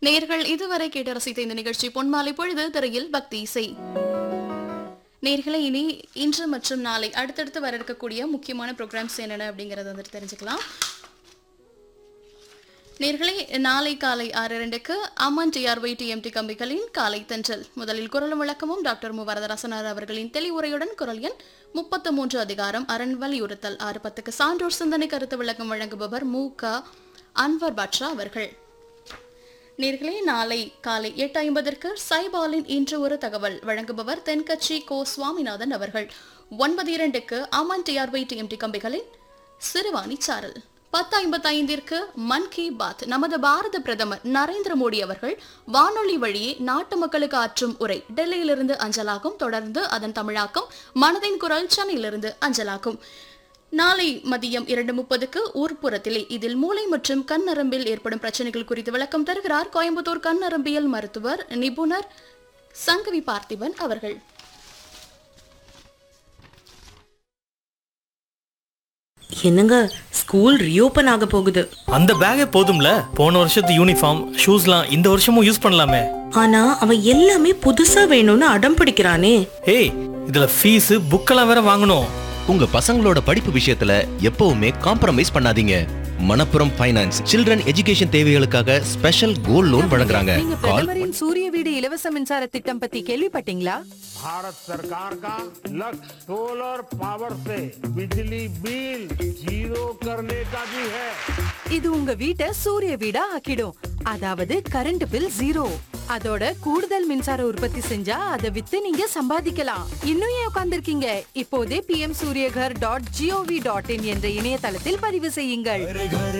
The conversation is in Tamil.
நேர்கள் இதுவரை கேட்டு ரசித்த இந்த நிகழ்ச்சி பொன்மாலை பொழுது திரையில் பக்தி இசை நேர்களை இனி இன்று மற்றும் நாளை அடுத்தடுத்து வர இருக்கக்கூடிய முக்கியமான ப்ரோக்ராம்ஸ் என்னென்ன அப்படிங்கறத வந்துட்டு தெரிஞ்சுக்கலாம் நேர்களே நாளை காலை ஆறு இரண்டுக்கு அம்மன் டிஆர்ஒய் டிஎம்டி கம்பிகளின் காலை தென்றல் முதலில் குரலும் விளக்கமும் டாக்டர் மு வரதராசனார் அவர்களின் தெளிவுரையுடன் குரல் எண் முப்பத்து மூன்று அதிகாரம் அரண் வலியுறுத்தல் ஆறு பத்துக்கு சான்றோர் சிந்தனை கருத்து விளக்கம் வழங்குபவர் மு க அன்வர் பாட்ஷா அவர்கள் நேர்களே நாளை காலை எட்டு ஐம்பதற்கு சைபாலின் இன்று ஒரு தகவல் வழங்குபவர் தென்கட்சி கோ சுவாமிநாதன் அவர்கள் ஒன்பது இரண்டுக்கு அமன் டிஆர்ஒய் டிஎம்டி கம்பிகளின் சிறுவாணி சாரல் பத்து ஐம்பத்தைந்திற்கு மன் கி பாத் நமது பாரத பிரதமர் நரேந்திர மோடி அவர்கள் வானொலி வழியே நாட்டு மக்களுக்கு ஆற்றும் உரை டெல்லியிலிருந்து அஞ்சலாகும் தொடர்ந்து அதன் தமிழாக்கம் மனதின் குரல் சென்னையிலிருந்து அஞ்சலாகும் நாளை மதியம் இரண்டு முப்பதுக்கு ஊர்ப்புறத்திலே இதில் மூளை மற்றும் கண் நரம்பில் ஏற்படும் பிரச்சனைகள் குறித்து விளக்கம் தருகிறார் கோயம்புத்தூர் கண் நரம்பியல் மருத்துவர் நிபுணர் சங்கவி பார்த்திபன் அவர்கள் என்னங்க ஸ்கூல் ரீஓபன் ஆக போகுது அந்த பேக்கே போதும்ல போன வருஷத்து யூனிஃபார்ம் ஷூஸ்லாம் இந்த வருஷமும் யூஸ் பண்ணலாமே ஆனா அவன் எல்லாமே புதுசா வேணும்னு அடம் பிடிக்கிறானே ஏய் இதுல ஃபீஸ் புக்கெல்லாம் வேற வாங்கணும் உங்க பசங்களோட படிப்பு விஷயத்துல எப்பவுமே காம்ப்ரமைஸ் பண்ணாதீங்க மணப்புரம் ஃபைனான்ஸ் சில்ட்ரன் எஜுகேஷன் தேவைகளுக்காக ஸ்பெஷல் கோல்ட் லோன் வழங்குறாங்க நீங்க கால் பிரதமரின் சூரிய வீடு இலவச மின்சார திட்டம் பத்தி கேள்விப்பட்டீங்களா भारत सरकार का लक्ष्य सोलर पावर से बिजली बिल जीरो करने का भी है இது உங்க வீட்டை சூரிய வீடா ஆக்கிடும் அதாவது கரண்ட் பில் ஜீரோ அதோட கூடுதல் மின்சார உற்பத்தி செஞ்சா அதை வித்து நீங்க சம்பாதிக்கலாம் இன்னும் ஏன் உட்கார்ந்திருக்கீங்க இப்போதே PM Suryaghar dot GOV dot in என்ற இணையதளத்தில் பதிவு செய்யுங்கள்